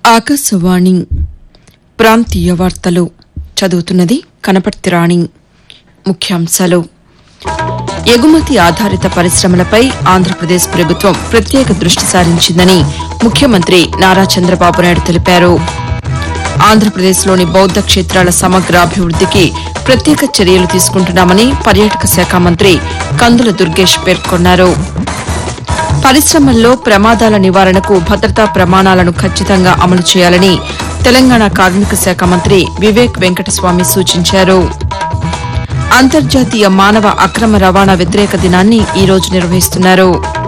ఆకాశవాణి ప్రాంతీయ వార్తలు చదువుతున్నది కనపర్తి రాణి ముఖ్యాంశాలు ఎగుమతి ఆధారిత పరిశ్రమలపై ఆంధ్రప్రదేశ్ ప్రభుత్వం ప్రత్యేక దృష్టి సారించిందని ముఖ్యమంత్రి నారా చంద్రబాబు నాయుడు తెలిపారు ఆంధ్రప్రదేశ్లోని బౌద్ద క్షేత్రాల సమగ్ర అభివృద్దికి ప్రత్యేక చర్యలు తీసుకుంటున్నామని పర్యాటక శాఖ మంత్రి కందుల దుర్గేష్ పేర్కొన్నారు పరిశ్రమల్లో ప్రమాదాల నివారణకు భద్రతా ప్రమాణాలను ఖచ్చితంగా అమలు చేయాలని తెలంగాణ కార్మిక శాఖ మంత్రి వివేక్ వెంకటస్వామి సూచించారు అంతర్జాతీయ మానవ అక్రమ రవాణా వ్యతిరేక దినాన్ని ఈ రోజు నిర్వహిస్తున్నారు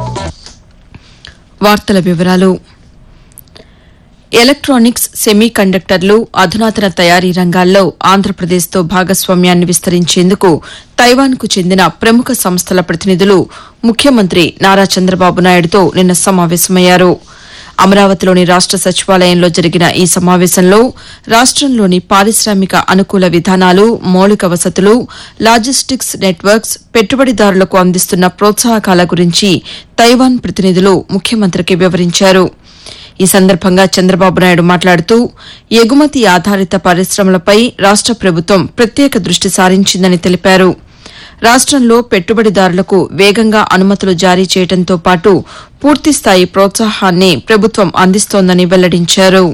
వార్తల వివరాలు ఎలక్ట్రానిక్స్ సెమీ కండక్టర్లు అధునాతన తయారీ రంగాల్లో ఆంధ్రప్రదేశ్తో భాగస్వామ్యాన్ని విస్తరించేందుకు తైవాన్కు చెందిన ప్రముఖ సంస్థల ప్రతినిధులు ముఖ్యమంత్రి నారా చంద్రబాబు నాయుడుతో నిన్న సమావేశమయ్యారు అమరావతిలోని రాష్ట సచివాలయంలో జరిగిన ఈ సమావేశంలో రాష్టంలోని పారిశ్రామిక అనుకూల విధానాలు మౌలిక వసతులు లాజిస్టిక్స్ నెట్వర్క్స్ పెట్టుబడిదారులకు అందిస్తున్న ప్రోత్సాహకాల గురించి తైవాన్ ప్రతినిధులు ముఖ్యమంత్రికి వివరించారు ఈ సందర్భంగా చంద్రబాబు నాయుడు మాట్లాడుతూ ఎగుమతి ఆధారిత పరిశ్రమలపై రాష్ట ప్రభుత్వం ప్రత్యేక దృష్టి సారించిందని తెలిపారు రాష్టంలో పెట్టుబడిదారులకు వేగంగా అనుమతులు జారీ చేయడంతో పాటు పూర్తిస్థాయి ప్రోత్సాహాన్ని ప్రభుత్వం అందిస్తోందని వెల్లడించారు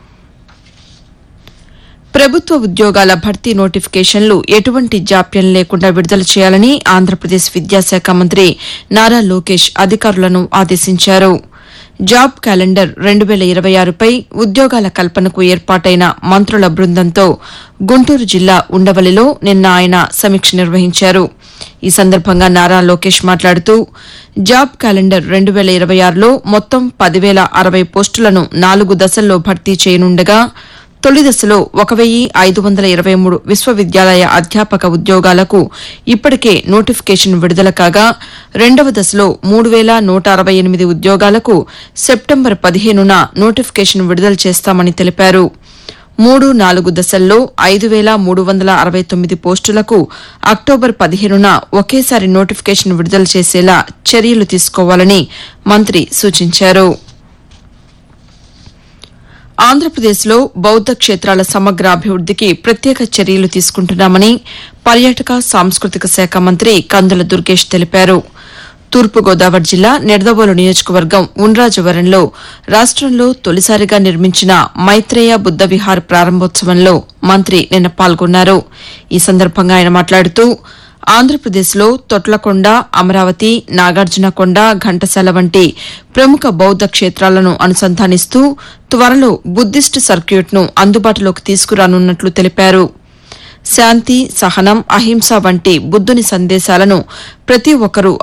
ప్రభుత్వ ఉద్యోగాల భర్తీ నోటిఫికేషన్లు ఎటువంటి జాప్యం లేకుండా విడుదల చేయాలని ఆంధ్రప్రదేశ్ విద్యాశాఖ మంత్రి నారా లోకేష్ అధికారులను ఆదేశించారు జాబ్ క్యాలెండర్ రెండు వేల ఇరవై ఆరుపై ఉద్యోగాల కల్పనకు ఏర్పాటైన మంత్రుల బృందంతో గుంటూరు జిల్లా ఉండవల్లిలో నిన్న ఆయన సమీక్ష నిర్వహించారు ఈ సందర్భంగా నారా లోకేష్ మాట్లాడుతూ జాబ్ క్యాలెండర్ రెండు వేల ఇరవై ఆరులో మొత్తం పదివేల అరవై పోస్టులను నాలుగు దశల్లో భర్తీ చేయనుండగా తొలి దశలో ఒక వెయ్యి ఐదు వందల ఇరవై మూడు విశ్వవిద్యాలయ అధ్యాపక ఉద్యోగాలకు ఇప్పటికే నోటిఫికేషన్ విడుదల కాగా రెండవ దశలో మూడు వేల నూట అరవై ఎనిమిది ఉద్యోగాలకు సెప్టెంబర్ పదిహేనున నోటిఫికేషన్ విడుదల చేస్తామని తెలిపారు మూడు నాలుగు దశల్లో ఐదు వేల మూడు వందల అరవై తొమ్మిది పోస్టులకు అక్టోబర్ పదిహేనున ఒకేసారి నోటిఫికేషన్ విడుదల చేసేలా చర్యలు తీసుకోవాలని మంత్రి సూచించారు ఆంధ్రప్రదేశ్లో బౌద్ద క్షేత్రాల సమగ్ర అభివృద్దికి ప్రత్యేక చర్యలు తీసుకుంటున్నామని పర్యాటక సాంస్కృతిక శాఖ మంత్రి కందుల దుర్గేష్ తెలిపారు తూర్పుగోదావరి జిల్లా నిడదవోలు నియోజకవర్గం ఉండ్రాజవరంలో రాష్టంలో తొలిసారిగా నిర్మించిన మైత్రేయ బుద్ద విహార్ ప్రారంభోత్సవంలో మంత్రి నిన్న పాల్గొన్నారు ఈ సందర్భంగా ఆయన మాట్లాడుతూ ఆంధ్రప్రదేశ్లో తొట్లకొండ అమరావతి నాగార్జునకొండ ఘంటసాల వంటి ప్రముఖ బౌద్ద క్షేత్రాలను అనుసంధానిస్తూ త్వరలో బుద్దిస్ట్ సర్క్యూట్ను అందుబాటులోకి తీసుకురానున్నట్లు తెలిపారు శాంతి సహనం అహింస వంటి బుద్దుని సందేశాలను ప్రతి ఒక్కరూ